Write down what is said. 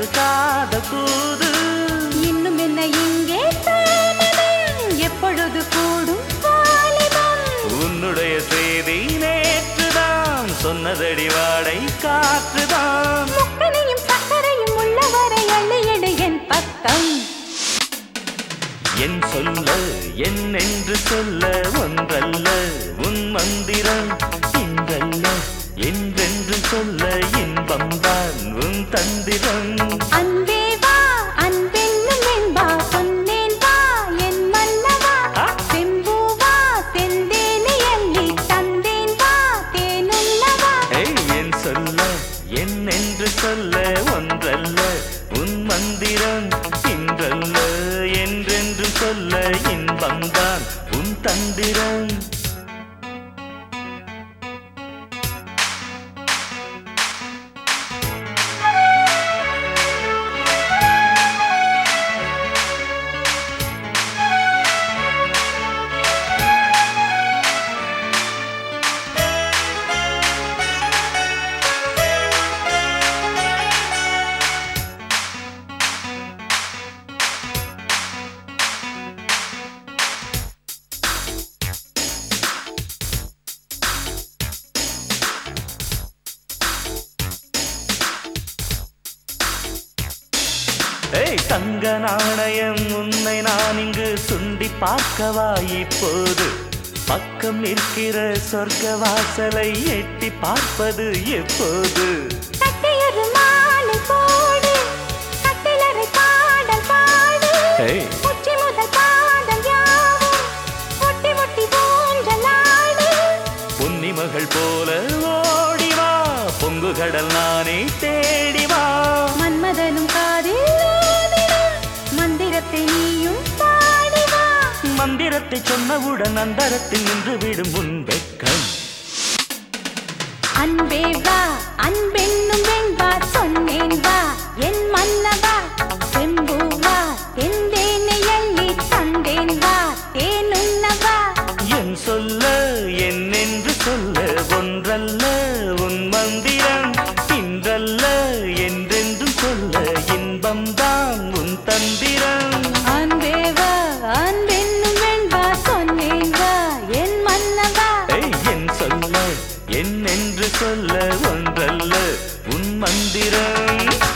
காத தூது இன்னும் என்ன இங்கே தாமதம் எப்பொழுது கூடும் வாலிபம் உன்னுடைய செய்தி நேற்றுதான் சொன்னதடி வாடை காற்றுதான் முக்கனையும் சக்கரையும் உள்ளவரை அள்ளியடு என் பக்கம் என் சொல்ல என் என்று சொல்ல ஒன்றல்ல உன் மந்திரம் இன்றல்ல என்றென்று சொல்ல இன்பம் தான் உன் தந்திரம் அன்பே வா அன்பென்னும் என்பா சொன்னேன் வா என் மன்னவா ஆ. செம்பூவா செந்தேனி அள்ளி தந்தேன் வா தேனுள்ளவா ஏய், என் சொல்ல என் என்று சொல்ல ஒன்றல்ல உன் மந்திரம் இன்றல்ல என்றென்று சொல்ல இன்பம் தான் உன் தந்திரம் ஏய் தங்க நாணயம் உன்னை நான் இங்கு சுண்டி பார்க்கவா இப்போது பக்கம் இருக்கிற சொர்க்க வாசலை எட்டி பார்ப்பது எப்போது கட்டையொரு மாலை போடு கட்டிலறை பாடல் பாடு ஏய். உச்சி முதல் பாதம் யாவும் முட்டி முட்டி ஊஞ்சலாடு பொன்னி மகள் போல ஓடிவா பொங்கு கடல் நானே தேடிவா மன்மதனும் காதில் ஓதிடும் மந்திரத்தை நீயும் பாடிவா மந்திரத்தை சொன்னவுடன் அந்தரத்தில் நின்று விடும் உன் வெட்கம் அன்பே வா அன்பென்னும் வெண்பா சொன்னேன் வா என் மன்னவா செம்பூவா எந்தேனை அள்ளி தந்தேன் வா தேனுண்ணவா என் சொல்ல என்னென்று சொல்ல ஒன்றல்ல உன் மந்திரம் இன்றல்ல என்றென்றும் சொல்ல இன்பம் தான் உன் தந்திரம் அன்பே வா அன்பென்னும் வெண்பா சொன்னேன் வா என் மன்னவா ஏய், என் சொல்ல என்னென்று சொல்ல ஒன்றல்ல உன் மந்திரம்